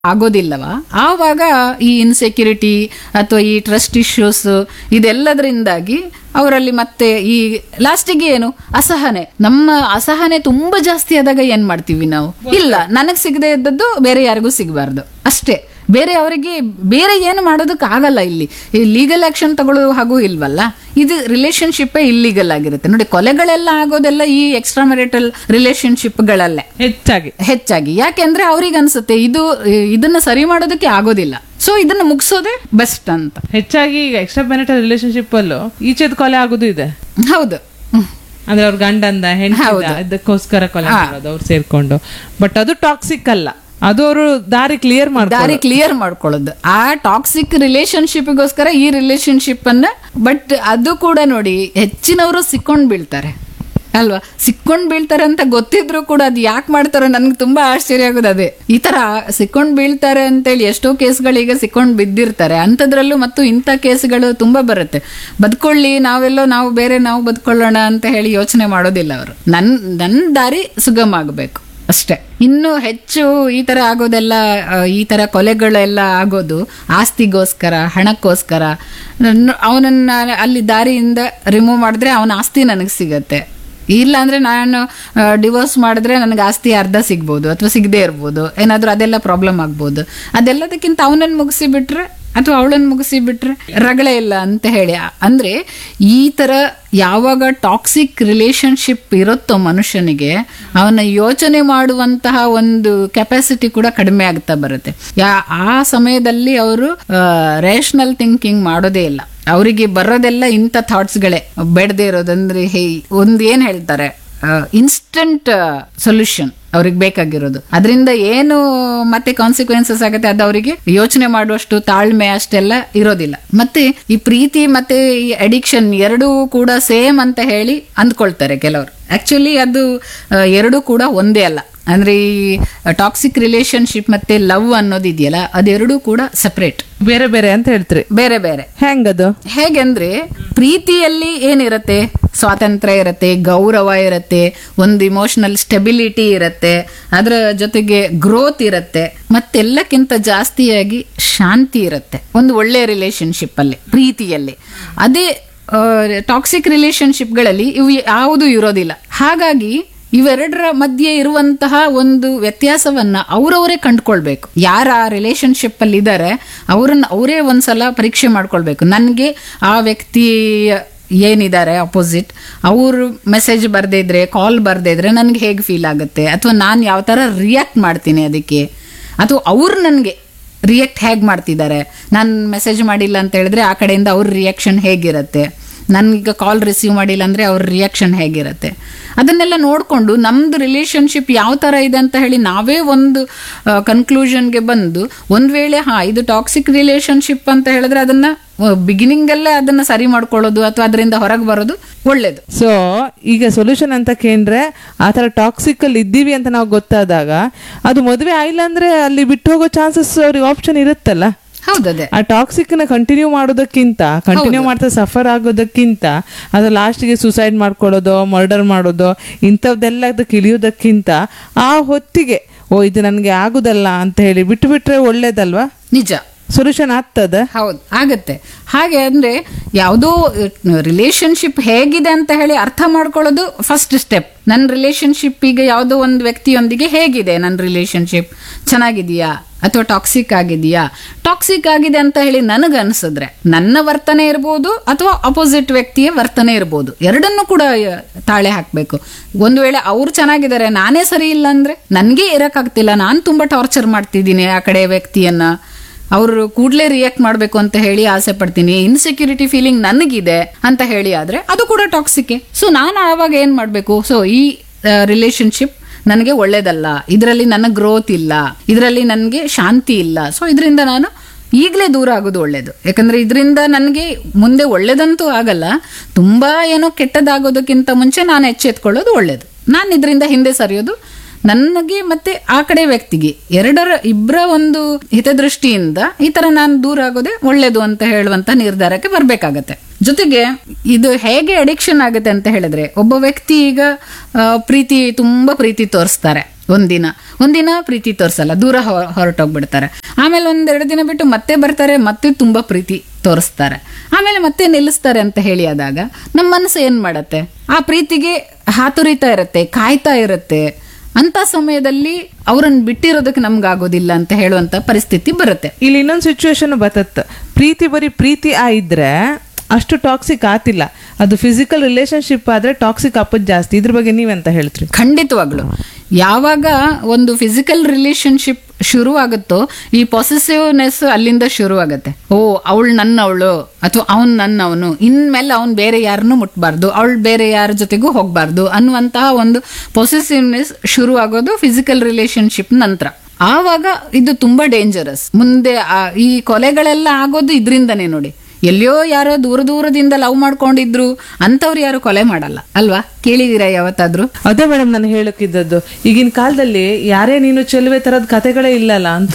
ಆಗೋದಿಲ್ಲವ ಆವಾಗ ಈ ಇನ್ಸೆಕ್ಯೂರಿಟಿ ಅಥವಾ ಈ ಟ್ರಸ್ಟ್ ಇಶ್ಯೂಸ್ ಇದೆಲ್ಲದರಿಂದಾಗಿ ಅವರಲ್ಲಿ ಮತ್ತೆ ಈ ಲಾಸ್ಟಿಗೆ ಏನು ಅಸಹನೆ ನಮ್ಮ ಅಸಹನೆ ತುಂಬಾ ಜಾಸ್ತಿ ಆದಾಗ ಏನ್ ಮಾಡ್ತೀವಿ ನಾವು ಇಲ್ಲ ನನಗ್ ಸಿಗದೆ ಇದ್ದದ್ದು ಬೇರೆ ಯಾರಿಗೂ ಸಿಗಬಾರ್ದು ಅಷ್ಟೇ ಬೇರೆ ಅವರಿಗೆ ಬೇರೆ ಏನು ಮಾಡೋದಕ್ಕೆ ಆಗಲ್ಲ ಇಲ್ಲಿ ಈ ಲೀಗಲ್ ಆಕ್ಷನ್ ತಗೊಳ್ಳೋ ಹಾಗೂ ಇಲ್ವಲ್ಲ ಇದು ರಿಲೇಶನ್ಶಿಪ್ ಇಲ್ಲಿಗಲ್ ಆಗಿರುತ್ತೆ ನೋಡಿ ಕೊಲೆಗಳೆಲ್ಲ ಆಗೋದೆಲ್ಲ ಈ ಎಕ್ಸ್ಟ್ರಾ ಮೆರಿಟಲ್ ರಿಲೇಶನ್ಶಿಪ್ಗಳಲ್ಲೇ ಹೆಚ್ಚಾಗಿ ಹೆಚ್ಚಾಗಿ ಯಾಕೆಂದ್ರೆ ಅವ್ರಿಗೆ ಅನ್ಸುತ್ತೆ ಇದು ಇದನ್ನ ಸರಿ ಮಾಡೋದಕ್ಕೆ ಆಗೋದಿಲ್ಲ ಸೊ ಇದನ್ನ ಮುಗಿಸೋದೇ ಬೆಸ್ಟ್ ಅಂತ ಹೆಚ್ಚಾಗಿ ಈಗ ಎಕ್ಸ್ಟ್ರಾ ಮ್ಯಾರಿಟಲ್ ರಿಲೇಶನ್ಶಿಪ್ ಅಲ್ಲೂ ಈಚೆದ್ ಕೊಲೆ ಆಗೋದು ಇದೆ ಹೌದು ಹ್ಮ್. ಅಂದ್ರೆ ಅವ್ರ ಗಂಡಂದ ಹೆಂಡತಿ ಹೌದು. ಇದಕ್ಕೋಸ್ಕರ ಕೊಲೆ ಮಾಡೋದು ಅವ್ರು ಸೇರ್ಕೊಂಡು ಬಟ್ ಅದು ಟಾಕ್ಸಿಕ್ ಅಲ್ಲ ಅದು ಅವರು ದಾರಿ ಕ್ಲಿಯರ್ ಮಾಡ್ತಾರೆ ದಾರಿ ಕ್ಲಿಯರ್ ಮಾಡ್ಕೊಳ್ಳೋದು ಆ ಟಾಕ್ಸಿಕ್ ರಿಲೇಶನ್ಶಿಪ್ಗೋಸ್ಕರ ಈ ರಿಲೇಶನ್ಶಿಪ್ ಅನ್ನ ಬಟ್ ಅದು ಕೂಡ ನೋಡಿ ಹೆಚ್ಚಿನವರು ಸಿಕ್ಕೊಂಡ್ ಬೀಳ್ತಾರೆ ಅಲ್ವಾ ಸಿಕ್ಕೊಂಡ್ ಬೀಳ್ತಾರೆ ಅಂತ ಗೊತ್ತಿದ್ರು ಕೂಡ ಅದು ಯಾಕೆ ಮಾಡ್ತಾರೋ ನನ್ಗೆ ತುಂಬಾ ಆಶ್ಚರ್ಯ ಆಗೋದು ಅದೇ ಈ ತರ ಸಿಕ್ಕೊಂಡ್ ಬೀಳ್ತಾರೆ ಅಂತೇಳಿ ಎಷ್ಟೋ ಕೇಸ್ಗಳೀಗ ಸಿಕ್ಕೊಂಡ್ ಬಿದ್ದಿರ್ತಾರೆ ಅಂಥದ್ರಲ್ಲೂ ಮತ್ತು ಇಂಥ ಕೇಸ್ಗಳು ತುಂಬಾ ಬರುತ್ತೆ ಬದುಕೊಳ್ಳಿ ನಾವೆಲ್ಲೋ ನಾವು ಬೇರೆ ನಾವು ಬದುಕೊಳ್ಳೋಣ ಅಂತ ಹೇಳಿ ಯೋಚನೆ ಮಾಡೋದಿಲ್ಲ ಅವರು ನನ್ ನನ್ನ ದಾರಿ ಸುಗಮ ಆಗಬೇಕು ಅಷ್ಟೇ ಇನ್ನು ಹೆಚ್ಚು ಈ ತರ ಆಗೋದೆಲ್ಲ ಆ, ಈ ತರ ಕೊಲೆಗಳೆಲ್ಲ ಆಗೋದು ಆಸ್ತಿಗೋಸ್ಕರ ಹಣಕ್ಕೋಸ್ಕರ ನನ್- ಅವನನ್ನ ಅಲ್ಲಿ ದಾರಿಯಿಂದ ರಿಮೂವ್ ಮಾಡಿದ್ರೆ ಅವನ ಆಸ್ತಿ ನನಗೆ ಸಿಗತ್ತೆ ಇಲ್ಲ ಅಂದ್ರೆ ನಾನು ಡಿವೋರ್ಸ್ ಮಾಡಿದ್ರೆ ನನಗೆ ಆಸ್ತಿ ಅರ್ಧ ಸಿಗ್ಬೋದು ಅಥವಾ ಸಿಗದೆ ಇರ್ಬೋದು ಏನಾದ್ರೂ ಅದೆಲ್ಲ ಪ್ರಾಬ್ಲಮ್ ಆಗ್ಬೋದು ಅದೆಲ್ಲದಕ್ಕಿಂತ ಅವನನ್ನು ಮುಗಿಸಿ ಬಿಟ್ರೆ ಅಥವಾ ಅವಳನ್ನು ಮುಗಿಸಿ ಬಿಟ್ರೆ ರಗಳೆ ಇಲ್ಲ ಅಂತ ಹೇಳಿ ಅಂದ್ರೆ ಈ ತರ ಯಾವಾಗ ಟಾಕ್ಸಿಕ್ ರಿಲೇಶನ್ಶಿಪ್ ಇರುತ್ತೋ ಮನುಷ್ಯನಿಗೆ ಅವನ ಯೋಚನೆ ಮಾಡುವಂತಹ ಒಂದು ಕೆಪಾಸಿಟಿ ಕೂಡ ಕಡಿಮೆ ಆಗ್ತಾ ಬರುತ್ತೆ ಯಾ ಆ ಸಮಯದಲ್ಲಿ ಅವರು ರೇಷನಲ್ ಥಿಂಕಿಂಗ್ ಮಾಡೋದೇ ಇಲ್ಲ ಅವರಿಗೆ ಬರೋದೆಲ್ಲ ಇಂಥ ಥಾಟ್ಸ್ಗಳೇ ಬೇಡದೇ ಇರೋದಂದ್ರೆ ಹೇ ಒಂದು ಏನ್ ಹೇಳ್ತಾರೆ ಇನ್ಸ್ಟಂಟ್ ಸೊಲ್ಯೂಷನ್ ಅವ್ರಿಗೆ ಬೇಕಾಗಿರೋದು ಅದರಿಂದ ಏನು ಮತ್ತೆ ಕಾನ್ಸಿಕ್ವೆನ್ಸಸ್ ಆಗುತ್ತೆ ಅದು ಅವರಿಗೆ ಯೋಚನೆ ಮಾಡುವಷ್ಟು ತಾಳ್ಮೆ ಅಷ್ಟೆಲ್ಲ ಇರೋದಿಲ್ಲ ಮತ್ತೆ ಈ ಪ್ರೀತಿ ಮತ್ತೆ ಈ ಅಡಿಕ್ಷನ್ ಎರಡೂ ಕೂಡ ಸೇಮ್ ಅಂತ ಹೇಳಿ ಅಂದ್ಕೊಳ್ತಾರೆ ಕೆಲವರು ಆಕ್ಚುಲಿ ಅದು ಆ, ಎರಡೂ ಕೂಡ ಒಂದೇ ಅಲ್ಲ ಅಂದ್ರೆ ಈ ಟಾಕ್ಸಿಕ್ ರಿಲೇಶನ್ಶಿಪ್ ಮತ್ತೆ ಲವ್ ಅನ್ನೋದು ಇದೆಯಲ್ಲ ಅದೆರಡೂ ಕೂಡ ಸಪರೇಟ್ ಬೇರೆ ಬೇರೆ ಅಂತ ಹೇಳ್ತೀರಿ ಬೇರೆ ಬೇರೆ ಹೆಂಗದು ಹೇಗೆಂದ್ರೆ ಪ್ರೀತಿಯಲ್ಲಿ ಏನಿರತ್ತೆ ಸ್ವಾತಂತ್ರ್ಯ ಇರತ್ತೆ ಗೌರವ ಇರತ್ತೆ ಒಂದು ಇಮೋಷನಲ್ ಸ್ಟೆಬಿಲಿಟಿ ಇರತ್ತೆ ಅದರ ಜೊತೆಗೆ ಗ್ರೋತ್ ಇರತ್ತೆ ಮತ್ತೆಲ್ಲಕ್ಕಿಂತ ಜಾಸ್ತಿಯಾಗಿ ಶಾಂತಿ ಇರತ್ತೆ ಒಂದು ಒಳ್ಳೆ ರಿಲೇಶನ್ಶಿಪ್ ಅಲ್ಲಿ ಪ್ರೀತಿಯಲ್ಲಿ ಅದೇ ಟಾಕ್ಸಿಕ್ ರಿಲೇಶನ್ಶಿಪ್ಗಳಲ್ಲಿ ಇವು ಯಾವುದೂ ಇರೋದಿಲ್ಲ ಹಾಗಾಗಿ ಇವೆರಡರ ಮಧ್ಯೆ ಇರುವಂತಹ ಒಂದು ವ್ಯತ್ಯಾಸವನ್ನ ಅವರವರೇ ಕಂಡುಕೊಳ್ಬೇಕು ಯಾರ ಆ ರಿಲೇಶನ್ಶಿಪ್ ಅಲ್ಲಿ ಇದ್ದಾರೆ ಅವರನ್ನ ಅವರೇ ಒಂದ್ಸಲ ಪರೀಕ್ಷೆ ಮಾಡ್ಕೊಳ್ಬೇಕು ನನಗೆ ಆ ವ್ಯಕ್ತಿ ಏನಿದ್ದಾರೆ ಅಪೋಸಿಟ್ ಅವರು ಮೆಸೇಜ್ ಬರ್ದೇ ಇದ್ರೆ ಕಾಲ್ ಬರ್ದೇ ಇದ್ರೆ ನನಗೆ ಹೇಗೆ ಫೀಲ್ ಆಗುತ್ತೆ ಅಥವಾ ನಾನು ಯಾವ ಥರ ರಿಯಾಕ್ಟ್ ಮಾಡ್ತೀನಿ ಅದಕ್ಕೆ ಅಥವಾ ಅವ್ರು ನನಗೆ ರಿಯಾಕ್ಟ್ ಹೇಗೆ ಮಾಡ್ತಿದ್ದಾರೆ ನಾನು ಮೆಸೇಜ್ ಮಾಡಿಲ್ಲ ಅಂತ ಹೇಳಿದ್ರೆ ಆ ಕಡೆಯಿಂದ ಅವ್ರ ರಿಯಾಕ್ಷನ್ ಹೇಗಿರುತ್ತೆ ನನ್ಗೆ ಕಾಲ್ ರಿಸೀವ್ ಮಾಡಿಲ್ಲ ಅಂದ್ರೆ ಅವ್ರ ರಿಯಾಕ್ಷನ್ ಹೇಗಿರುತ್ತೆ ಅದನ್ನೆಲ್ಲ ನೋಡಿಕೊಂಡು ನಮ್ದು ರಿಲೇಶನ್ಶಿಪ್ ಯಾವ ಥರ ಇದೆ ಅಂತ ಹೇಳಿ ನಾವೇ ಒಂದು ಕನ್ಕ್ಲೂಷನ್ಗೆ ಬಂದು ಒಂದು ವೇಳೆ ಹಾ ಇದು ಟಾಕ್ಸಿಕ್ ರಿಲೇಶನ್ಶಿಪ್ ಅಂತ ಹೇಳಿದ್ರೆ ಅದನ್ನ ಬಿಗಿನಿಂಗಲ್ಲೇ ಅದನ್ನ ಸರಿ ಮಾಡ್ಕೊಳ್ಳೋದು ಅಥವಾ ಅದರಿಂದ ಹೊರಗೆ ಬರೋದು ಒಳ್ಳೇದು ಸೊ ಈಗ ಸೊಲ್ಯೂಷನ್ ಅಂತ ಕೇಂದ್ರೆ ಆ ಥರ ಟಾಕ್ಸಿಕ್ ಅಲ್ಲಿ ಇದ್ದೀವಿ ಅಂತ ನಾವು ಗೊತ್ತಾದಾಗ ಅದು ಮದುವೆ ಆಯಿಲ್ಲ ಅಂದ್ರೆ ಅಲ್ಲಿ ಬಿಟ್ಟು ಹೋಗೋ ಚಾನ್ಸಸ್ ಅವ್ರಿಗೆ ಆಪ್ಷನ್ ಇರುತ್ತಲ್ಲ ಹೌದದೇ ಆ ಟಾಕ್ಸಿಕ್ ನ ಕಂಟಿನ್ಯೂ ಮಾಡೋದಕ್ಕಿಂತ ಕಂಟಿನ್ಯೂ ಮಾಡ್ತಾ ಸಫರ್ ಆಗೋದಕ್ಕಿಂತ ಅದು ಲಾಸ್ಟ್ಗೆ ಸುಸೈಡ್ ಮಾಡ್ಕೊಳ್ಳೋದು ಮರ್ಡರ್ ಮಾಡೋದು ಇಂಥದ್ದೆಲ್ಲ ಅದಕ್ಕೆ ಇಳಿಯೋದಕ್ಕಿಂತ ಆ ಹೊತ್ತಿಗೆ ಓ ಇದು ನನಗೆ ಆಗುದಲ್ಲ ಅಂತ ಹೇಳಿ ಬಿಟ್ಟು ಬಿಟ್ರೆ ಒಳ್ಳೇದಲ್ವಾ ನಿಜ ಸೊಲ್ಯೂಷನ್ ಆಗ್ತದ ಹೌದು ಆಗತ್ತೆ ಹಾಗೆ ಅಂದ್ರೆ ಯಾವುದೋ ರಿಲೇಶನ್ಶಿಪ್ ಹೇಗಿದೆ ಅಂತ ಹೇಳಿ ಅರ್ಥ ಮಾಡ್ಕೊಳ್ಳೋದು ಫಸ್ಟ್ ಸ್ಟೆಪ್ ನನ್ನ ರಿಲೇಶನ್ಶಿಪ್ ಈಗ ಯಾವುದೋ ಒಂದು ವ್ಯಕ್ತಿಯೊಂದಿಗೆ ಹೇಗಿದೆ ನನ್ನ ರಿಲೇಶನ್ಶಿಪ್ ಚೆನ್ನಾಗಿದೆಯಾ ಅಥವಾ ಟಾಕ್ಸಿಕ್ ಆಗಿದೆಯಾ ಟಾಕ್ಸಿಕ್ ಆಗಿದೆ ಅಂತ ಹೇಳಿ ನನಗೆ ಅನ್ಸಿದ್ರೆ ನನ್ನ ವರ್ತನೆ ಇರ್ಬೋದು ಅಥವಾ ಅಪೋಸಿಟ್ ವ್ಯಕ್ತಿಯ ವರ್ತನೆ ಇರ್ಬೋದು ಎರಡನ್ನೂ ಕೂಡ ಆ, ತಾಳೆ ಹಾಕಬೇಕು ಒಂದು ವೇಳೆ ಅವ್ರು ಚೆನ್ನಾಗಿದ್ದಾರೆ ನಾನೇ ಸರಿ ಇಲ್ಲ ಅಂದ್ರೆ ನನಗೆ ಇರಕ್ಕಾಗ್ತಿಲ್ಲ ನಾನು ತುಂಬಾ ಟಾರ್ಚರ್ ಮಾಡ್ತಿದ್ದೀನಿ ಆ ಕಡೆ ವ್ಯಕ್ತಿಯನ್ನ ಅವರು ಕೂಡಲೇ ರಿಯಾಕ್ಟ್ ಮಾಡಬೇಕು ಅಂತ ಹೇಳಿ ಆಸೆ ಪಡ್ತೀನಿ ಇನ್ಸೆಕ್ಯೂರಿಟಿ ಫೀಲಿಂಗ್ ನನಗಿದೆ ಅಂತ ಹೇಳಿ ಆದ್ರೆ ಅದು ಕೂಡ ಟಾಕ್ಸಿಕ್ ಸೊ ನಾನು ಆವಾಗ ಏನ್ ಮಾಡಬೇಕು ಸೊ ಈ ರಿಲೇಶನ್ಶಿಪ್ ನನಗೆ ಒಳ್ಳೇದಲ್ಲ ಇದರಲ್ಲಿ ನನ್ನ ಗ್ರೋತ್ ಇಲ್ಲ ಇದರಲ್ಲಿ ನನಗೆ ಶಾಂತಿ ಇಲ್ಲ ಸೊ ಇದರಿಂದ ನಾನು ಈಗಲೇ ದೂರ ಆಗೋದು ಒಳ್ಳೇದು ಯಾಕಂದ್ರೆ ಇದರಿಂದ ನನಗೆ ಮುಂದೆ ಒಳ್ಳೇದಂತೂ ಆಗಲ್ಲ ತುಂಬಾ ಏನೋ ಕೆಟ್ಟದಾಗೋದಕ್ಕಿಂತ ಮುಂಚೆ ನಾನು ಎಚ್ಚೆತ್ಕೊಳ್ಳೋದು ಒಳ್ಳೇದು ನಾನು ಇದರಿಂದ ಹಿಂದೆ ಸರಿಯೋದು ನನಗೆ ಮತ್ತೆ ಆ ಕಡೆ ವ್ಯಕ್ತಿಗೆ ಎರಡರ ಇಬ್ಬರ ಒಂದು ಹಿತದೃಷ್ಟಿಯಿಂದ ಈ ತರ ನಾನು ದೂರ ಆಗೋದೇ ಒಳ್ಳೇದು ಅಂತ ಹೇಳುವಂತ ನಿರ್ಧಾರಕ್ಕೆ ಬರ್ಬೇಕಾಗತ್ತೆ ಜೊತೆಗೆ ಇದು ಹೇಗೆ ಅಡಿಕ್ಷನ್ ಆಗುತ್ತೆ ಅಂತ ಹೇಳಿದ್ರೆ ಒಬ್ಬ ವ್ಯಕ್ತಿ ಈಗ ಆ, ಪ್ರೀತಿ ತುಂಬಾ ಪ್ರೀತಿ ತೋರಿಸ್ತಾರೆ ಒಂದಿನ ಒಂದಿನ ಪ್ರೀತಿ ತೋರಿಸಲ್ಲ ದೂರ ಹೊ- ಹೊರಟೋಗ್ಬಿಡ್ತಾರೆ ಆಮೇಲೆ ಒಂದೆರಡು ದಿನ ಬಿಟ್ಟು ಮತ್ತೆ ಬರ್ತಾರೆ ಮತ್ತೆ ತುಂಬಾ ಪ್ರೀತಿ ತೋರಿಸ್ತಾರೆ ಆಮೇಲೆ ಮತ್ತೆ ನಿಲ್ಲಿಸ್ತಾರೆ ಅಂತ ಹೇಳಿ ಆದಾಗ ನಮ್ಮ ಮನಸ್ಸು ಏನ್ ಮಾಡತ್ತೆ ಆ ಪ್ರೀತಿಗೆ ಹಾತುರಿತಾ ಇರುತ್ತೆ ಕಾಯ್ತಾ ಇರುತ್ತೆ ಅಂತ ಸಮಯದಲ್ಲಿ ಅವ್ರನ್ನ ಬಿಟ್ಟಿರೋದಕ್ಕೆ ನಮ್ಗೆ ಆಗೋದಿಲ್ಲ ಅಂತ ಹೇಳುವಂತ ಪರಿಸ್ಥಿತಿ ಬರುತ್ತೆ ಇಲ್ಲಿ ಇನ್ನೊಂದು ಸಿಚುವೇಶನ್ ಬರ್ತತ್ತ ಪ್ರೀತಿ ಬರೀ ಪ್ರೀತಿ ಆ ಇದ್ರೆ ಅಷ್ಟು ಟಾಕ್ಸಿಕ್ ಆತಿಲ್ಲ ಅದು ಫಿಸಿಕಲ್ ರಿಲೇಶನ್ಶಿಪ್ ಆದ್ರೆ ಟಾಕ್ಸಿಕ್ ಅಪ್ಪದ್ ಜಾಸ್ತಿ ಇದ್ರ ಬಗ್ಗೆ ನೀವೆಂತ ಹೇಳ್ತೀರಿ ಖಂಡಿತವಾಗ್ಲು ಯಾವಾಗ ಒಂದು ಫಿಸಿಕಲ್ ರಿಲೇಶನ್ಶಿಪ್ ಶುರು ಆಗುತ್ತೋ ಈ ಪಾಸಿಟಿವ್ನೆಸ್ ಅಲ್ಲಿಂದ ಶುರು ಆಗುತ್ತೆ ಓ ಅವಳು ನನ್ನ ಅವಳು ಅಥವಾ ಅವ್ನ್ ನನ್ನ ಅವನು ಇನ್ಮೇಲೆ ಅವ್ನ್ ಬೇರೆ ಯಾರನ್ನು ಮುಟ್ಬಾರ್ದು ಅವಳು ಬೇರೆ ಯಾರ ಜೊತೆಗೂ ಹೋಗ್ಬಾರ್ದು ಅನ್ನುವಂತಹ ಒಂದು ಪಾಸಿಟಿವ್ನೆಸ್ ಶುರು ಆಗೋದು ಫಿಸಿಕಲ್ ರಿಲೇಶನ್ಶಿಪ್ ನಂತರ ಆವಾಗ ಇದು ತುಂಬಾ ಡೇಂಜರಸ್ ಮುಂದೆ ಆ- ಈ ಕೊಲೆಗಳೆಲ್ಲ ಆಗೋದು ಇದರಿಂದನೇ ನೋಡಿ ಎಲ್ಲಿಯೋ ಯಾರೋ ದೂರ ದೂರದಿಂದ ಲವ್ ಮಾಡ್ಕೊಂಡಿದ್ರು ಅಂತವ್ರು ಯಾರು ಕೊಲೆ ಮಾಡಲ್ಲ ಅಲ್ವಾ ಕೇಳಿದೀರಾ ಯಾವತ್ತಾದ್ರೂ ಅದೇ ಮೇಡಮ್ ನಾನು ಹೇಳಕ್ಕಿದ್ದದ್ದು ಈಗಿನ ಕಾಲದಲ್ಲಿ ಯಾರೇ ನೀನು ಚೆಲುವೆ ತರದ್ ಕತೆಗಳೇ ಇಲ್ಲಲ್ಲ ಅಂತ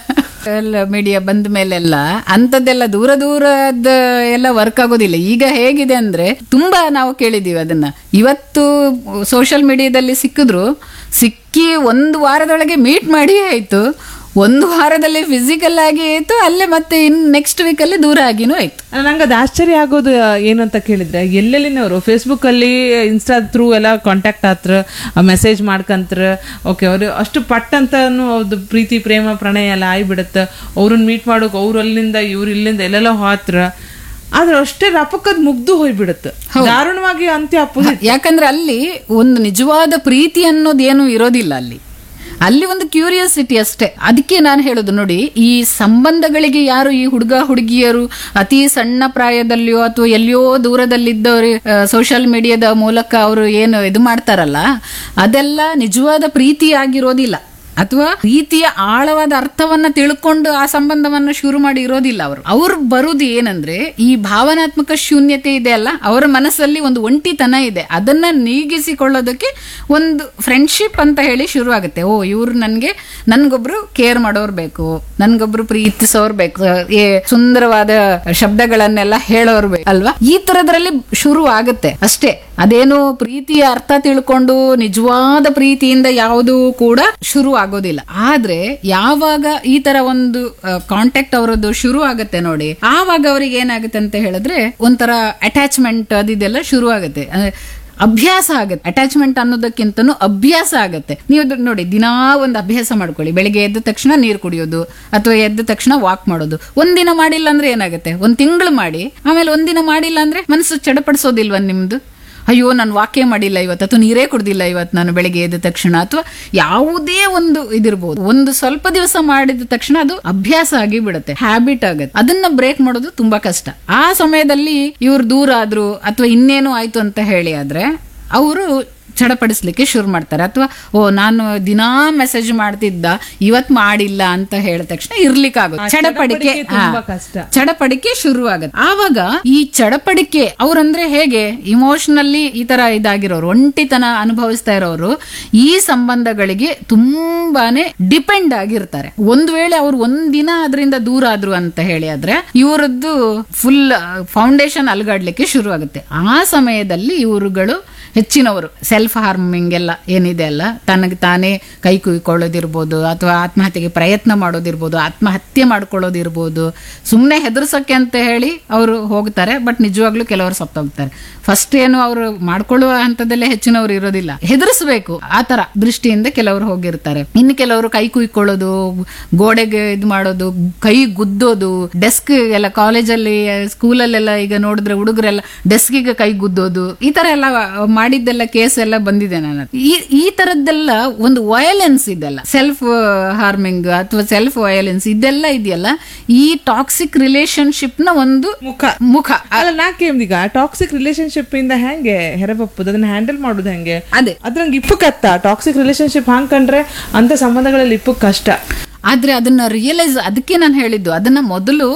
ಎಲ್ಲ ಮೀಡಿಯಾ ಬಂದ ಮೇಲೆಲ್ಲ ಅಂಥದ್ದೆಲ್ಲ ದೂರ ದೂರದ ಎಲ್ಲ ವರ್ಕ್ ಆಗೋದಿಲ್ಲ ಈಗ ಹೇಗಿದೆ ಅಂದ್ರೆ ತುಂಬಾ ನಾವು ಕೇಳಿದೀವಿ ಅದನ್ನ ಇವತ್ತು ಸೋಷಿಯಲ್ ಮೀಡಿಯಾದಲ್ಲಿ ಸಿಕ್ಕಿದ್ರು ಸಿಕ್ಕಿ ಒಂದು ವಾರದೊಳಗೆ ಮೀಟ್ ಮಾಡಿ ಆಯ್ತು ಒಂದು ವಾರದಲ್ಲಿ ಫಿಸಿಕಲ್ ಆಗಿ ಆಯ್ತು ಅಲ್ಲೇ ಮತ್ತೆ ಇನ್ ನೆಕ್ಸ್ಟ್ ವೀಕಲ್ಲಿ ದೂರ ಆಗಿನೂ ಆಯ್ತು ನಂಗೆ ಅದು ಆಶ್ಚರ್ಯ ಆಗೋದು ಆ, ಏನು ಅಂತ ಕೇಳಿದ್ರೆ ಎಲ್ಲೆಲ್ಲಿನವರು ಫೇಸ್ಬುಕ್ ಅಲ್ಲಿ ಇನ್ಸ್ಟಾ ಥ್ರೂ ಎಲ್ಲ ಕಾಂಟ್ಯಾಕ್ಟ್ ಆತ್ರ ಮೆಸೇಜ್ ಮಾಡ್ಕಂತ್ರ ಓಕೆ ಅವರು ಅಷ್ಟು ಪಟ್ ಅಂತಾನು ಅವ್ರದ್ದು ಪ್ರೀತಿ ಪ್ರೇಮ ಪ್ರಣಯ ಎಲ್ಲ ಆಗ್ಬಿಡತ್ತೆ ಅವ್ರನ್ನ ಮೀಟ್ ಮಾಡೋಕೆ ಅವ್ರು ಅಲ್ಲಿಂದ ಇವ್ರು ಇಲ್ಲಿಂದ ಎಲ್ಲೆಲ್ಲ ಹೋತ್ರ ಆದ್ರೆ ಅಷ್ಟೇ ರಪಕ್ಕದ್ ಮುಗ್ದು ಹೋಗ್ಬಿಡತ್ತೆ ದಾರುಣವಾಗಿ ಅಂತ್ಯ ಅಪೋಸಿಟ್ ಯಾಕಂದ್ರೆ ಅಲ್ಲಿ ಒಂದು ನಿಜವಾದ ಪ್ರೀತಿ ಅನ್ನೋದು ಏನು ಇರೋದಿಲ್ಲ ಅಲ್ಲಿ ಅಲ್ಲಿ ಒಂದು ಕ್ಯೂರಿಯಾಸಿಟಿ ಅಷ್ಟೇ ಅದಕ್ಕೆ ನಾನು ಹೇಳೋದು ನೋಡಿ ಈ ಸಂಬಂಧಗಳಿಗೆ ಯಾರು ಈ ಹುಡುಗ ಹುಡುಗಿಯರು ಅತಿ ಸಣ್ಣ ಪ್ರಾಯದಲ್ಲಿಯೋ ಅಥವಾ ಎಲ್ಲಿಯೋ ದೂರದಲ್ಲಿದ್ದವರು ಸೋಷಿಯಲ್ ಮೀಡಿಯಾದ ಮೂಲಕ ಅವರು ಏನು ಇದು ಮಾಡ್ತಾರಲ್ಲ ಅದೆಲ್ಲ ನಿಜವಾದ ಪ್ರೀತಿ ಆಗಿರೋದಿಲ್ಲ ಅಥವಾ ಪ್ರೀತಿಯ ಆಳವಾದ ಅರ್ಥವನ್ನ ತಿಳ್ಕೊಂಡು ಆ ಸಂಬಂಧವನ್ನು ಶುರು ಮಾಡಿ ಇರೋದಿಲ್ಲ ಅವರು ಅವ್ರು ಬರುದು ಏನಂದ್ರೆ ಈ ಭಾವನಾತ್ಮಕ ಶೂನ್ಯತೆ ಇದೆ ಅಲ್ಲ ಅವರ ಮನಸ್ಸಲ್ಲಿ ಒಂದು ಒಂಟಿತನ ಇದೆ ಅದನ್ನ ನೀಗಿಸಿಕೊಳ್ಳೋದಕ್ಕೆ ಒಂದು ಫ್ರೆಂಡ್ಶಿಪ್ ಅಂತ ಹೇಳಿ ಶುರು ಆಗುತ್ತೆ ಓ ಇವ್ರು ನನ್ಗೆ ನನ್ಗೊಬ್ರು ಕೇರ್ ಮಾಡೋರ್ ಬೇಕು ನನ್ಗೊಬ್ರು ಪ್ರೀತಿಸೋರ್ ಬೇಕು ಏ ಸುಂದರವಾದ ಶಬ್ದಗಳನ್ನೆಲ್ಲ ಹೇಳೋರ್ ಬೇಕು ಅಲ್ವಾ ಈ ತರದ್ರಲ್ಲಿ ಶುರು ಆಗುತ್ತೆ ಅಷ್ಟೇ ಅದೇನು ಪ್ರೀತಿಯ ಅರ್ಥ ತಿಳ್ಕೊಂಡು ನಿಜವಾದ ಪ್ರೀತಿಯಿಂದ ಯಾವುದು ಕೂಡ ಶುರು ಆಗೋದಿಲ್ಲ ಆದ್ರೆ ಯಾವಾಗ ಈ ತರ ಒಂದು ಕಾಂಟ್ಯಾಕ್ಟ್ ಅವರದ್ದು ಶುರು ಆಗುತ್ತೆ ನೋಡಿ ಆವಾಗ ಅವ್ರಿಗೆ ಏನಾಗುತ್ತೆ ಅಂತ ಹೇಳಿದ್ರೆ ಒಂಥರ ಅಟ್ಯಾಚ್ಮೆಂಟ್ ಅದಿದೆಲ್ಲ ಶುರು ಆಗುತ್ತೆ ಅಂದ್ರೆ ಅಭ್ಯಾಸ ಆಗುತ್ತೆ ಅಟ್ಯಾಚ್ಮೆಂಟ್ ಅನ್ನೋದಕ್ಕಿಂತನೂ ಅಭ್ಯಾಸ ಆಗುತ್ತೆ ನೀವು ಅದು ನೋಡಿ ದಿನಾ ಒಂದು ಅಭ್ಯಾಸ ಮಾಡ್ಕೊಳ್ಳಿ ಬೆಳಿಗ್ಗೆ ಎದ್ದ ತಕ್ಷಣ ನೀರು ಕುಡಿಯೋದು ಅಥವಾ ಎದ್ದ ತಕ್ಷಣ ವಾಕ್ ಮಾಡೋದು ಒಂದಿನ ಮಾಡಿಲ್ಲ ಅಂದ್ರೆ ಏನಾಗುತ್ತೆ ಒಂದ್ ತಿಂಗಳು ಮಾಡಿ ಆಮೇಲೆ ಒಂದಿನ ಮಾಡಿಲ್ಲ ಅಂದ್ರೆ ಮನಸ್ಸು ಚಡಪಡಿಸೋದಿಲ್ವಾ ನಿಮ್ದು ಅಯ್ಯೋ ನಾನು ವಾಕ್ಯ ಮಾಡಿಲ್ಲ ಇವತ್ತು ಅಥವಾ ನೀರೇ ಕುಡ್ದಿಲ್ಲ ಇವತ್ತು ನಾನು ಬೆಳಿಗ್ಗೆ ಎದ್ದ ತಕ್ಷಣ ಅಥವಾ ಯಾವುದೇ ಒಂದು ಇದಿರ್ಬೋದು ಒಂದು ಸ್ವಲ್ಪ ದಿವಸ ಮಾಡಿದ ತಕ್ಷಣ ಅದು ಅಭ್ಯಾಸ ಆಗಿ ಬಿಡುತ್ತೆ ಹ್ಯಾಬಿಟ್ ಆಗುತ್ತೆ ಅದನ್ನ ಬ್ರೇಕ್ ಮಾಡೋದು ತುಂಬಾ ಕಷ್ಟ ಆ ಸಮಯದಲ್ಲಿ ಇವ್ರು ದೂರ ಆದ್ರು ಅಥವಾ ಇನ್ನೇನು ಆಯ್ತು ಅಂತ ಹೇಳಿ ಆದ್ರೆ ಅವರು ಚಡಪಡಿಸ್ಲಿಕ್ಕೆ ಶುರು ಮಾಡ್ತಾರೆ ಅಥವಾ ಓ ನಾನು ದಿನಾ ಮೆಸೇಜ್ ಮಾಡ್ತಿದ್ದ ಇವತ್ ಮಾಡಿಲ್ಲ ಅಂತ ಹೇಳಿದ ತಕ್ಷಣ ಇರ್ಲಿಕ್ಕಾಗುತ್ತೆ ಚಡಪಡಿಕೆ ಚಡಪಡಿಕೆ ತುಂಬಾ ಹಾ. ಕಷ್ಟ. ಚಡಪಡಿಕೆ ಶುರು ಆಗುತ್ತೆ ಆವಾಗ ಈ ಚಡಪಡಿಕೆ ಅವ್ರಂದ್ರೆ ಹೇಗೆ ಇಮೋಷನಲಿ ಈ ತರ ಇದಾಗಿರೋರು ಒಂಟಿತನ ಅನುಭವಿಸ್ತಾ ಇರೋರು ಈ ಸಂಬಂಧಗಳಿಗೆ ತುಂಬಾನೇ ಡಿಪೆಂಡ್ ಆಗಿರ್ತಾರೆ ಒಂದ್ ವೇಳೆ ಅವ್ರು ಒಂದಿನ ಅದರಿಂದ ದೂರ ಆದ್ರು ಅಂತ ಹೇಳಿ ಆದ್ರೆ ಇವರದ್ದು ಫುಲ್ ಫೌಂಡೇಶನ್ ಅಲ್ಗಾಡ್ಲಿಕ್ಕೆ ಶುರು ಆಗುತ್ತೆ ಆ ಸಮಯದಲ್ಲಿ ಇವರುಗಳು ಹೆಚ್ಚಿನವರು ಸೆಲ್ಫ್ ಹಾರ್ಮಿಂಗ್ ಎಲ್ಲ ಏನಿದೆ ಅಲ್ಲ ತನಗೆ ತಾನೇ ಕೈ ಕುಯ್ಕೊಳ್ಳೋದಿರ್ಬೋದು ಅಥವಾ ಆತ್ಮಹತ್ಯೆಗೆ ಪ್ರಯತ್ನ ಮಾಡೋದಿರ್ಬೋದು ಆತ್ಮಹತ್ಯೆ ಮಾಡ್ಕೊಳ್ಳೋದಿರ್ಬೋದು ಸುಮ್ಮನೆ ಹೆದರ್ಸಕ್ಕೆ ಅಂತ ಹೇಳಿ ಅವರು ಹೋಗ್ತಾರೆ ಬಟ್ ನಿಜವಾಗ್ಲೂ ಕೆಲವರು ಸತ್ತೋಗ್ತಾರೆ ಫಸ್ಟ್ ಏನು ಅವರು ಮಾಡ್ಕೊಳ್ಳುವ ಹಂತದಲ್ಲೇ ಹೆಚ್ಚಿನವರು ಇರೋದಿಲ್ಲ ಹೆದರ್ಸ್ಬೇಕು ಆ ತರ ದೃಷ್ಟಿಯಿಂದ ಕೆಲವರು ಹೋಗಿರ್ತಾರೆ ಇನ್ನು ಕೆಲವರು ಕೈ ಕುಯ್ಕೊಳ್ಳೋದು ಗೋಡೆಗೆ ಇದು ಮಾಡೋದು ಕೈ ಗುದ್ದೋದು ಡೆಸ್ಕ್ ಎಲ್ಲ ಕಾಲೇಜಲ್ಲಿ ಸ್ಕೂಲಲ್ಲೆಲ್ಲ ಈಗ ನೋಡಿದ್ರೆ ಹುಡುಗರೆಲ್ಲ ಡೆಸ್ಕಿಗೆ ಕೈ ಗುದ್ದೋದು ಈ ತರ ಎಲ್ಲ ಮಾಡಿದ್ದೆಲ್ಲ ಕೇಸ್ ಎಲ್ಲ ಬಂದಿದೆ ನನ್ನ ಹತ್ರ. ಈ ಈ ತರದ್ದೆಲ್ಲ ಒಂದು ವಯಲೆನ್ಸ್ ಇದೆಲ್ಲ ಸೆಲ್ಫ್ ಹಾರ್ಮಿಂಗ್ ಅಥವಾ ಸೆಲ್ಫ್ ವಯಲೆನ್ಸ್ ಇದೆಲ್ಲ ಇದೆಯಲ್ಲ ಈ ಟಾಕ್ಸಿಕ್ ರಿಲೇಶನ್ಶಿಪ್ ನ ಒಂದು ಮುಖ ಮುಖ ಅಲ್ಲ ನಾ ಕೇಮ್ದೀಗ ಟಾಕ್ಸಿಕ್ ರಿಲೇಶನ್ಶಿಪ್ ಇಂದ ಹೆಂಗೆ ಹೆರಬಪ್ಪುದು ಅದನ್ನ ಹ್ಯಾಂಡಲ್ ಮಾಡೋದು ಹೆಂಗೆ ಅದೇ ಅದ್ರಂಗೆ ಇಪ್ಪು ಕತ್ತ ಟಾಕ್ಸಿಕ್ ರಿಲೇಶನ್ಶಿಪ್ ಹಾಂಗ್ ಕಂಡ್ರೆ ಅಂತ ಸಂಬಂಧಗಳಲ್ಲಿ ಇಪ್ಪು ಕಷ್ಟ ಆದ್ರೆ ಅದನ್ನ ರಿಯಲೈಸ್ ಅದಕ್ಕೆ ನಾನು ಹೇಳಿದ್ದು ಅದನ್ನ ಮೊದಲು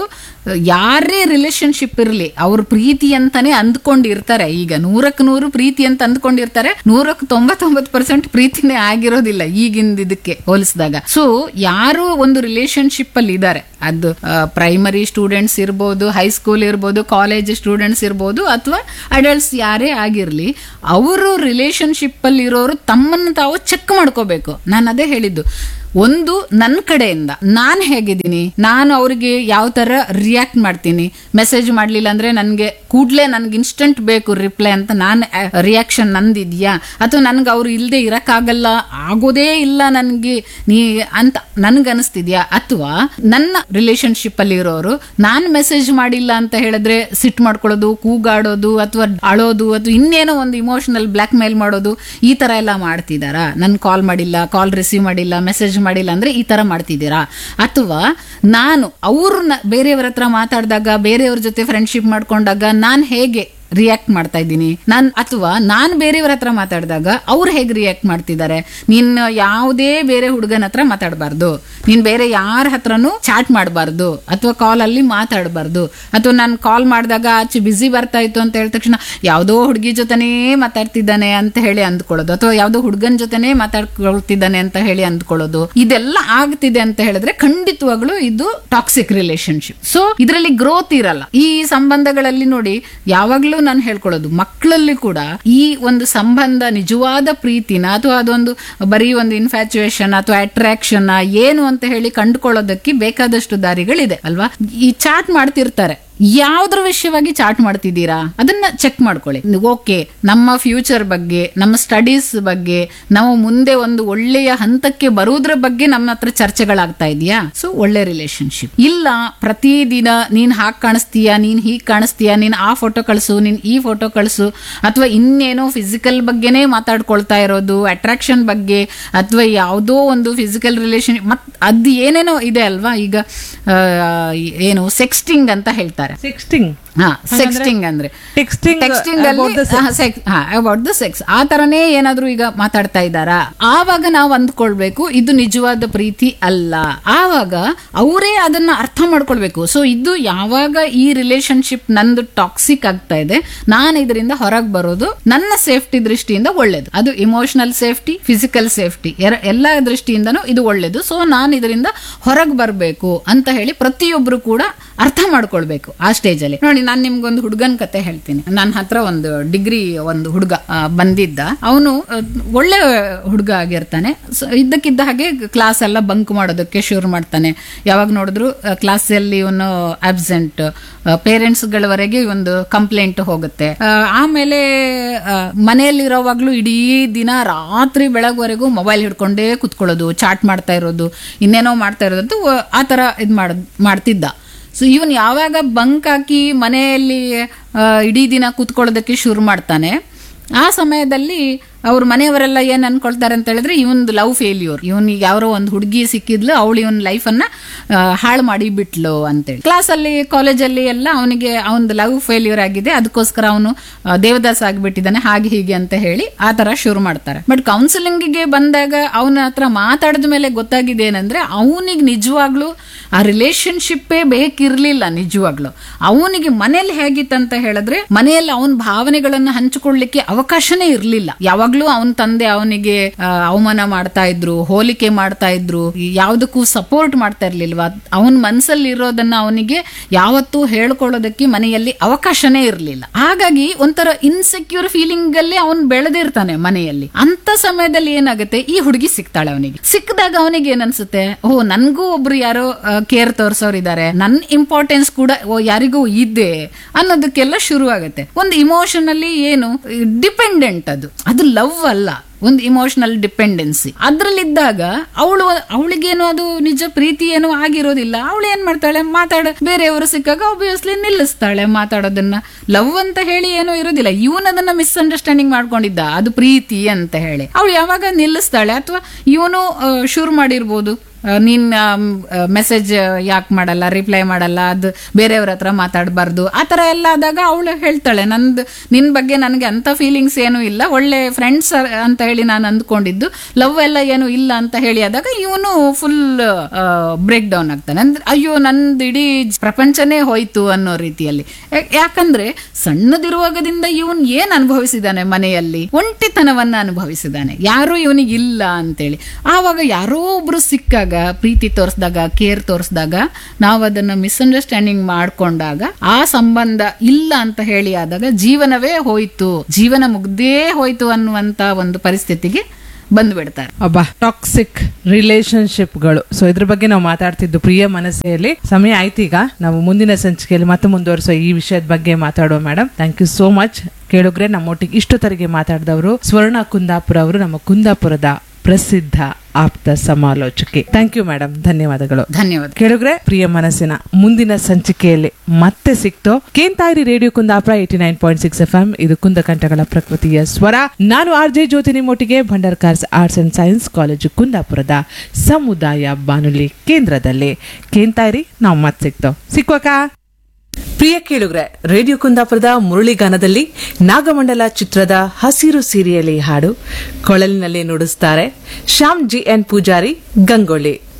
ಯಾರೇ ರಿಲೇಶನ್ಶಿಪ್ ಇರಲಿ ಅವ್ರ ಪ್ರೀತಿ ಅಂತಾನೆ ಅಂದ್ಕೊಂಡಿರ್ತಾರೆ ಈಗ ನೂರಕ್ಕೆ ನೂರು ಪ್ರೀತಿ ಅಂತ ಅಂದ್ಕೊಂಡಿರ್ತಾರೆ ನೂರಕ್ಕೆ ತೊಂಬತ್ತೊಂಬತ್ತು ಪರ್ಸೆಂಟ್ ಪ್ರೀತಿನೇ ಆಗಿರೋದಿಲ್ಲ ಈಗಿಂದ ಇದಕ್ಕೆ ಹೋಲಿಸಿದಾಗ ಸೊ ಯಾರು ಒಂದು ರಿಲೇಶನ್ಶಿಪ್ ಅಲ್ಲಿ ಇದ್ದಾರೆ ಅದು ಪ್ರೈಮರಿ ಸ್ಟೂಡೆಂಟ್ಸ್ ಇರ್ಬೋದು ಹೈಸ್ಕೂಲ್ ಇರ್ಬೋದು ಕಾಲೇಜ್ ಸ್ಟೂಡೆಂಟ್ಸ್ ಇರ್ಬೋದು ಅಥವಾ ಅಡಲ್ಟ್ಸ್ ಯಾರೇ ಆಗಿರ್ಲಿ ಅವರು ರಿಲೇಶನ್ಶಿಪ್ ಅಲ್ಲಿ ಇರೋರು ತಮ್ಮನ್ನು ತಾವು ಚೆಕ್ ಮಾಡ್ಕೋಬೇಕು ನಾನು ಅದೇ ಹೇಳಿದ್ದು ಒಂದು ನನ್ನ ಕಡೆಯಿಂದ ನಾನು ಹೇಗಿದ್ದೀನಿ ನಾನು ಅವ್ರಿಗೆ ಯಾವ ತರ ರಿಯಾಕ್ಟ್ ಮಾಡ್ತೀನಿ ಮೆಸೇಜ್ ಮಾಡ್ಲಿಲ್ಲ ಅಂದ್ರೆ ನನಗೆ ಕೂಡ್ಲೇ ನನ್ಗೆ ಇನ್ಸ್ಟಂಟ್ ಬೇಕು ರಿಪ್ಲೈ ಅಂತ ನಾನು ರಿಯಾಕ್ಷನ್ ನಂದಿದ್ಯಾ ಅಥವಾ ನನ್ಗೆ ಅವ್ರು ಇಲ್ಲದೆ ಇರಕ್ಕಾಗಲ್ಲ ಆಗೋದೇ ಇಲ್ಲ ನನ್ಗೆ ನೀ ಅಂತ ನನ್ಗೆ ಅನಿಸ್ತಿದ್ಯಾ ಅಥವಾ ನನ್ನ ರಿಲೇಶನ್ಶಿಪ್ ಅಲ್ಲಿ ಇರೋರು ನಾನು ಮೆಸೇಜ್ ಮಾಡಿಲ್ಲ ಅಂತ ಹೇಳಿದ್ರೆ ಸಿಟ್ ಮಾಡ್ಕೊಳ್ಳೋದು ಕೂಗಾಡೋದು ಅಥವಾ ಅಳೋದು ಅಥವಾ ಇನ್ನೇನೋ ಒಂದು ಇಮೋಷನಲ್ ಬ್ಲಾಕ್ ಮೇಲ್ ಮಾಡೋದು ಈ ತರ ಎಲ್ಲ ಮಾಡ್ತಿದಾರಾ ನನ್ ಕಾಲ್ ಮಾಡಿಲ್ಲ ಕಾಲ್ ರಿಸೀವ್ ಮಾಡಿಲ್ಲ ಮೆಸೇಜ್ ಮಾಡಿಲ್ಲ ಅಂದ್ರೆ ಈ ತರ ಮಾಡ್ತಿದ್ದೀರಾ ಅಥವಾ ನಾನು ಅವ್ರನ್ನ ಬೇರೆಯವ್ರ ಹತ್ರ ಮಾತಾಡಿದಾಗ ಬೇರೆಯವ್ರ ಜೊತೆ ಫ್ರೆಂಡ್ಶಿಪ್ ಮಾಡ್ಕೊಂಡಾಗ ನಾನು ಹೇಗೆ ರಿಯಾಕ್ಟ್ ಮಾಡ್ತಾ ಇದ್ದೀನಿ ನಾನು ಅಥವಾ ನಾನು ಬೇರೆಯವ್ರ ಹತ್ರ ಮಾತಾಡಿದಾಗ ಅವ್ರು ಹೇಗೆ ರಿಯಾಕ್ಟ್ ಮಾಡ್ತಿದ್ದಾರೆ ನೀನ್ ಯಾವುದೇ ಬೇರೆ ಹುಡುಗನ ಹತ್ರ ಮಾತಾಡಬಾರ್ದು ನೀನ್ ಬೇರೆ ಯಾರ ಹತ್ರನೂ ಚಾಟ್ ಮಾಡಬಾರ್ದು ಅಥವಾ ಕಾಲ್ ಅಲ್ಲಿ ಮಾತಾಡಬಾರ್ದು ಅಥವಾ ನಾನು ಕಾಲ್ ಮಾಡಿದಾಗ ಆಚೆ ಬಿಸಿ ಬರ್ತಾ ಇತ್ತು ಅಂತ ಹೇಳಿದ ತಕ್ಷಣ ಯಾವುದೋ ಹುಡುಗಿ ಜೊತೆನೇ ಮಾತಾಡ್ತಿದ್ದಾನೆ ಅಂತ ಹೇಳಿ ಅಂದ್ಕೊಳ್ಳೋದು ಅಥವಾ ಯಾವುದೋ ಹುಡುಗನ ಜೊತೆನೇ ಮಾತಾಡ್ಕೊಳ್ತಿದ್ದಾನೆ ಅಂತ ಹೇಳಿ ಅಂದ್ಕೊಳ್ಳೋದು ಇದೆಲ್ಲ ಆಗ್ತಿದೆ ಅಂತ ಹೇಳಿದ್ರೆ ಖಂಡಿತವಾಗ್ಲೂ ಇದು ಟಾಕ್ಸಿಕ್ ರಿಲೇಶನ್ಶಿಪ್ ಸೊ ಇದರಲ್ಲಿ ಗ್ರೋತ್ ಇರಲ್ಲ ಈ ಸಂಬಂಧಗಳಲ್ಲಿ ನೋಡಿ ಯಾವಾಗ್ಲೂ ನಾನು ಹೇಳ್ಕೊಳ್ಳೋದು ಮಕ್ಕಳಲ್ಲಿ ಕೂಡ ಈ ಒಂದು ಸಂಬಂಧ ನಿಜವಾದ ಪ್ರೀತಿನ ಅಥವಾ ಅದೊಂದು ಬರೀ ಒಂದು ಇನ್ಫ್ಯಾಚುಯೇಷನ್ ಅಥವಾ ಅಟ್ರಾಕ್ಷನ್ ಏನು ಅಂತ ಹೇಳಿ ಕಂಡುಕೊಳ್ಳೋದಕ್ಕೆ ಬೇಕಾದಷ್ಟು ದಾರಿಗಳಿದೆ ಅಲ್ವಾ ಈ ಚಾಟ್ ಮಾಡ್ತಿರ್ತಾರೆ ಯಾವ್ದ್ರ ವಿಷಯವಾಗಿ ಚಾಟ್ ಮಾಡ್ತಿದ್ದೀರಾ ಅದನ್ನ ಚೆಕ್ ಮಾಡ್ಕೊಳ್ಳಿ ಓಕೆ ನಮ್ಮ ಫ್ಯೂಚರ್ ಬಗ್ಗೆ ನಮ್ಮ ಸ್ಟಡೀಸ್ ಬಗ್ಗೆ ನಾವು ಮುಂದೆ ಒಂದು ಒಳ್ಳೆಯ ಹಂತಕ್ಕೆ ಬರುವುದ್ರ ಬಗ್ಗೆ ನಮ್ಮ ಹತ್ರ ಚರ್ಚೆಗಳಾಗ್ತಾ ಇದೆಯಾ ಸೊ ಒಳ್ಳೆ ರಿಲೇಶನ್ಶಿಪ್ ಇಲ್ಲ ಪ್ರತಿದಿನ ನೀನ್ ಹಾಗೆ ಕಾಣಿಸ್ತೀಯಾ ನೀನ್ ಹೀಗ್ ಕಾಣಿಸ್ತೀಯಾ ನೀನ್ ಆ ಫೋಟೋ ಕಳಿಸು ನೀನ್ ಈ ಫೋಟೋ ಕಳಿಸು ಅಥವಾ ಇನ್ನೇನೋ ಫಿಸಿಕಲ್ ಬಗ್ಗೆನೇ ಮಾತಾಡ್ಕೊಳ್ತಾ ಇರೋದು ಅಟ್ರಾಕ್ಷನ್ ಬಗ್ಗೆ ಅಥವಾ ಯಾವುದೋ ಒಂದು ಫಿಸಿಕಲ್ ರಿಲೇಶನ್ ಮತ್ ಅದು ಏನೇನೋ ಇದೆ ಅಲ್ವಾ ಈಗ ಆ, ಏನು ಸೆಕ್ಸ್ಟಿಂಗ್ ಅಂತ ಹೇಳ್ತಾರೆ ಸಿಕ್ಸ್ಟಿಂಗ್ ಹಾ ಸೆಕ್ಸ್ಟಿಂಗ್ ಅಂದ್ರೆ Texting texting about the about the sex ಆ ತರನೇ ಏನಾದ್ರೂ ಈಗ ಮಾತಾಡ್ತಾ ಇದ್ದಾರಾ ಆವಾಗ ನಾವು ಅಂದ್ಕೊಳ್ಬೇಕು ಇದು ನಿಜವಾದ ಪ್ರೀತಿ ಅಲ್ಲ ಆವಾಗ ಅವರೇ ಅದನ್ನ ಅರ್ಥ ಮಾಡ್ಕೊಳ್ಬೇಕು ಸೊ ಇದು ಯಾವಾಗ ಈ ರಿಲೇಶನ್ಶಿಪ್ ನಂದು ಟಾಕ್ಸಿಕ್ ಆಗ್ತಾ ಇದೆ ನಾನು ಇದರಿಂದ ಹೊರಗೆ ಬರೋದು ನನ್ನ ಸೇಫ್ಟಿ ದೃಷ್ಟಿಯಿಂದ ಒಳ್ಳೇದು ಅದು ಇಮೋಷನಲ್ ಸೇಫ್ಟಿ ಫಿಸಿಕಲ್ ಸೇಫ್ಟಿ ಎಲ್ಲ ದೃಷ್ಟಿಯಿಂದನೂ ಇದು ಒಳ್ಳೇದು ಸೊ ನಾನು ಇದರಿಂದ ಹೊರಗೆ ಬರಬೇಕು ಅಂತ ಹೇಳಿ ಪ್ರತಿಯೊಬ್ರು ಕೂಡ ಅರ್ಥ ಮಾಡ್ಕೊಳ್ಬೇಕು ಆ ಸ್ಟೇಜ್ ಅಲ್ಲಿ ನೋಡಿ ನಾನು ನಿಮ್ಗೊಂದು ಹುಡುಗನ ಕತೆ ಹೇಳ್ತೀನಿ ನನ್ನ ಹತ್ರ ಒಂದು ಡಿಗ್ರಿ ಒಂದು ಹುಡುಗ ಆ, ಬಂದಿದ್ದ ಅವನು ಒಳ್ಳೆ ಹುಡುಗ ಆಗಿರ್ತಾನೆ So, ಇದ್ದಕ್ಕಿದ್ದ ಹಾಗೆ ಕ್ಲಾಸ್ ಎಲ್ಲ ಬಂಕ್ ಮಾಡೋದಕ್ಕೆ ಶುರು ಮಾಡ್ತಾನೆ ಯಾವಾಗ ನೋಡಿದ್ರು ಕ್ಲಾಸ್ ಅಲ್ಲಿ ಇವನು ಅಬ್ಸೆಂಟ್ ಪೇರೆಂಟ್ಸ್ಗಳವರೆಗೆ ಒಂದು ಕಂಪ್ಲೇಂಟ್ ಹೋಗುತ್ತೆ ಆ, ಆಮೇಲೆ ಆ, ಮನೆಯಲ್ಲಿರೋವಾಗ್ಲೂ ಇಡೀ ದಿನ ರಾತ್ರಿ ಬೆಳಗ್ವರೆಗೂ ಮೊಬೈಲ್ ಹಿಡ್ಕೊಂಡೇ ಕುತ್ಕೊಳ್ಳೋದು ಚಾಟ್ ಮಾಡ್ತಾ ಇರೋದು ಇನ್ನೇನೋ ಮಾಡ್ತಾ ಇರೋದು ಆ ತರ ಇದು ಮಾಡ್ ಮಾಡ್ತಿದ್ದ ಸೊ ಇವನ್ ಯಾವಾಗ ಬಂಕ್ ಹಾಕಿ ಮನೆಯಲ್ಲಿ ಆ, ಇಡೀ ದಿನ ಕೂತ್ಕೊಳ್ಳೋದಕ್ಕೆ ಶುರು ಮಾಡ್ತಾನೆ ಆ ಸಮಯದಲ್ಲಿ ಅವ್ರ ಮನೆಯವರೆಲ್ಲ ಏನ್ ಅನ್ಕೊಳ್ತಾರೆ ಅಂತ ಹೇಳಿದ್ರೆ ಇವನ್ ಲವ್ ಫೇಲ್ಯೂರ್ ಇವನಿಗೆ ಯಾರೋ ಒಂದು ಹುಡುಗಿ ಸಿಕ್ಕಿದ್ಲು ಅವಳು ಇವನ್ ಲೈಫನ್ನ ಹಾಳು ಮಾಡಿ ಬಿಟ್ಲು ಅಂತೇಳಿ ಕ್ಲಾಸಲ್ಲಿ ಕಾಲೇಜಲ್ಲಿ ಎಲ್ಲ ಅವನಿಗೆ ಅವನದು ಲವ್ ಫೇಲ್ಯೂರ್ ಆಗಿದೆ ಅದಕ್ಕೋಸ್ಕರ ಅವನು ದೇವದಾಸ್ ಆಗಿಬಿಟ್ಟಿದ್ದಾನೆ ಹಾಗೆ ಹೀಗೆ ಅಂತ ಹೇಳಿ ಆ ತರ ಶುರು ಮಾಡ್ತಾರೆ ಬಟ್ ಕೌನ್ಸಿಲಿಂಗಿಗೆ ಬಂದಾಗ ಅವನ ಹತ್ರ ಮಾತಾಡಿದ ಮೇಲೆ ಗೊತ್ತಾಗಿದೆ ಏನಂದ್ರೆ ಅವನಿಗೆ ನಿಜವಾಗ್ಲೂ ಆ ರಿಲೇಶನ್ಶಿಪ್ಪೇ ಬೇಕಿರ್ಲಿಲ್ಲ ನಿಜವಾಗ್ಲು ಅವನಿಗೆ ಮನೇಲಿ ಹೇಗಿತ್ತಂತ ಹೇಳಿದ್ರೆ ಮನೆಯಲ್ಲಿ ಅವನ ಭಾವನೆಗಳನ್ನ ಹಂಚಿಕೊಳ್ಳಿಕ್ಕೆ ಅವಕಾಶನೇ ಇರ್ಲಿಲ್ಲ ಯಾವಾಗ್ಲೂ ಅವನ ತಂದೆ ಅವನಿಗೆ ಆ, ಅವಮಾನ ಮಾಡ್ತಾ ಇದ್ರು ಹೋಲಿಕೆ ಮಾಡ್ತಾ ಇದ್ರು ಯಾವ್ದಕ್ಕೂ ಸಪೋರ್ಟ್ ಮಾಡ್ತಾ ಇರ್ಲಿಲ್ವಾ ಅವನ ಮನ್ಸಲ್ಲಿ ಇರೋದನ್ನ ಅವನಿಗೆ ಯಾವತ್ತೂ ಹೇಳ್ಕೊಳ್ಳೋದಕ್ಕೆ ಮನೆಯಲ್ಲಿ ಅವಕಾಶನೇ ಇರ್ಲಿಲ್ಲ ಹಾಗಾಗಿ ಒಂಥರ ಇನ್ಸೆಕ್ಯೂರ್ ಫೀಲಿಂಗ್ ಅಲ್ಲಿ ಅವನ್ ಬೆಳೆದಿರ್ತಾನೆ ಮನೆಯಲ್ಲಿ ಅಂತ ಸಮಯದಲ್ಲಿ ಏನಾಗುತ್ತೆ ಈ ಹುಡುಗಿ ಸಿಗ್ತಾಳೆ ಅವನಿಗೆ ಸಿಕ್ಕಿದಾಗ ಅವನಿಗೆ ಏನನ್ಸುತ್ತೆ ಓ ನನ್ಗೂ ಒಬ್ರು ಯಾರೋ ಕೇರ್ ತೋರ್ಸೋರ್ ಇದಾರೆ ನನ್ ಇಂಪಾರ್ಟೆನ್ಸ್ ಕೂಡ ಓ ಯಾರಿಗೂ ಇದೆ ಅನ್ನೋದಕ್ಕೆಲ್ಲ ಶುರು ಆಗುತ್ತೆ ಒಂದು ಇಮೋಷನಲಿ ಏನು ಡಿಪೆಂಡೆಂಟ್ ಅದು ಅದು ಲವ್ ಅಲ್ಲ ಒಂದು ಇಮೋಷನಲ್ ಡಿಪೆಂಡೆನ್ಸಿ ಅದ್ರಲ್ಲಿದ್ದಾಗ ಅವಳು ಅವಳಿಗೇನು ಅದು ನಿಜ ಪ್ರೀತಿ ಏನೋ ಆಗಿರೋದಿಲ್ಲ ಅವಳು ಏನ್ ಮಾಡ್ತಾಳೆ ಮಾತಾಡ ಬೇರೆಯವರು ಸಿಕ್ಕಾಗ ಒಬ್ವಿಯಸ್ಲಿ ನಿಲ್ಲಿಸ್ತಾಳೆ ಮಾತಾಡೋದನ್ನ ಲವ್ ಅಂತ ಹೇಳಿ ಏನೋ ಇರೋದಿಲ್ಲ ಇವನ್ ಅದನ್ನ ಮಿಸ್ಅಂಡರ್ಸ್ಟ್ಯಾಂಡಿಂಗ್ ಮಾಡ್ಕೊಂಡಿದ್ದ ಅದು ಪ್ರೀತಿ ಅಂತ ಹೇಳಿ ಅವಳು ಯಾವಾಗ ನಿಲ್ಲಿಸ್ತಾಳೆ ಅಥವಾ ಇವನು ಶುರು ಮಾಡಿರ್ಬೋದು ಆ, ನೀನ್ ಮೆಸೇಜ್ ಯಾಕೆ ಮಾಡಲ್ಲ ರಿಪ್ಲೈ ಮಾಡಲ್ಲ ಅದು ಬೇರೆಯವ್ರ ಹತ್ರ ಮಾತಾಡಬಾರ್ದು ಆ ಥರ ಎಲ್ಲ ಆದಾಗ ಅವಳು ಹೇಳ್ತಾಳೆ ನಂದು ನಿನ್ ಬಗ್ಗೆ ನನಗೆ ಅಂತ ಫೀಲಿಂಗ್ಸ್ ಏನು ಇಲ್ಲ ಒಳ್ಳೆ ಫ್ರೆಂಡ್ಸ್ ಅಂತ ಹೇಳಿ ನಾನು ಅಂದ್ಕೊಂಡಿದ್ದು ಲವ್ ಎಲ್ಲ ಏನು ಇಲ್ಲ ಅಂತ ಹೇಳಿ ಆದಾಗ ಇವನು ಫುಲ್ ಬ್ರೇಕ್ ಡೌನ್ ಆಗ್ತಾನೆ ಅಂದ್ರೆ ಅಯ್ಯೋ ನಂದು ಇಡೀ ಪ್ರಪಂಚನೇ ಹೋಯ್ತು ಅನ್ನೋ ರೀತಿಯಲ್ಲಿ ಯಾ- ಯಾಕಂದ್ರೆ ಸಣ್ಣದಿರುವಾಗದಿಂದ ಇವನ್ ಏನ್ ಅನುಭವಿಸಿದಾನೆ ಮನೆಯಲ್ಲಿ ಒಂಟಿತನವನ್ನ ಅನುಭವಿಸಿದಾನೆ ಯಾರು ಇವನಿಗೆ ಇಲ್ಲ ಅಂತೇಳಿ ಆವಾಗ ಯಾರೋ ಒಬ್ರು ಸಿಕ್ಕಾಗ ಪ್ರೀತಿ ತೋರಿಸಿದಾಗ ಕೇರ್ ತೋರಿಸಿದಾಗ ನಾವು ಅದನ್ನ ಮಿಸ್ಅಂಡರ್ಸ್ಟ್ಯಾಂಡಿಂಗ್ ಮಾಡ್ಕೊಂಡಾಗ ಆ ಸಂಬಂಧ ಇಲ್ಲ ಅಂತ ಹೇಳಿ ಆದಾಗ ಜೀವನವೇ ಹೋಯ್ತು ಜೀವನ ಮುಗ್ದೇ ಹೋಯ್ತು ಅನ್ನುವಂತ ಒಂದು ಪರಿಸ್ಥಿತಿಗೆ ಬಂದ್ಬಿಡ್ತಾರೆ ಅಬ್ಬಾ ಟಾಕ್ಸಿಕ್ ರಿಲೇಶನ್ಶಿಪ್ಗಳು ಸೊ ಇದ್ರ ಬಗ್ಗೆ ನಾವು ಮಾತಾಡ್ತಿದ್ದು ಪ್ರಿಯ ಮನಸ್ಸೆಯಲ್ಲಿ ಸಮಯ ಆಯ್ತು ಈಗ ನಾವು ಮುಂದಿನ ಸಂಚಿಕೆಯಲ್ಲಿ ಮತ್ತೆ ಮುಂದುವರಿಸೋ ಈ ವಿಷಯದ ಬಗ್ಗೆ ಮಾತಾಡುವ madam thank you so much ಕೇಳುಗ್ರೆ ನಮ್ಮೊಟ್ಟಿಗೆ ಇಷ್ಟೊತ್ತರಿಗೆ ಮಾತಾಡಿದವರು ಸ್ವರ್ಣ ಕುಂದಾಪುರ ಅವರು ನಮ್ಮ ಕುಂದಾಪುರದ ಪ್ರಸಿದ್ಧ ಆಪ್ತ ಸಮಾಲೋಚಕಿ ಥ್ಯಾಂಕ್ ಯು ಮೇಡಮ್ ಧನ್ಯವಾದಗಳು ಧನ್ಯವಾದ ಕೇಳುಗ್ರೆ ಪ್ರಿಯ ಮನಸ್ಸಿನ ಮುಂದಿನ ಸಂಚಿಕೆಯಲ್ಲಿ ಮತ್ತೆ ಸಿಕ್ತೋ ಕೇಂತಾಯಿರಿ radio Kundapura eighty nine point six F M ಇದು ಕುಂದಕಂಠಗಳ ಪ್ರಕೃತಿಯ ಸ್ವರ ನಾನು ಆರ್ ಜೆ ಜ್ಯೋತಿ ನಿಮ್ಮೊಟ್ಟಿಗೆ Bhandarkars arts and science college ಕುಂದಾಪುರದ ಸಮುದಾಯ ಬಾನುಲಿ ಕೇಂದ್ರದಲ್ಲಿ ಕೇಂತಾಯಿರಿ ನಾವು ಮತ್ತೆ ಸಿಕ್ತೋ ಸಿಕ್ವಕಾ ಪ್ರಿಯ ಕೇಳುಗ್ರೆ ರೇಡಿಯೋ ಕುಂದಾಪುರದ ಮುರಳಿಗಾನದಲ್ಲಿ ನಾಗಮಂಡಲ ಚಿತ್ರದ ಹಸಿರು ಸೀರೆಯಲ್ಲಿ ಹಾಡು ಕೊಳಲಿನಲ್ಲಿ ನುಡಿಸ್ತಾರೆ ಶ್ಯಾಮ್ ಜಿ ಎನ್ ಪೂಜಾರಿ ಗಂಗೊಳ್ಳಿ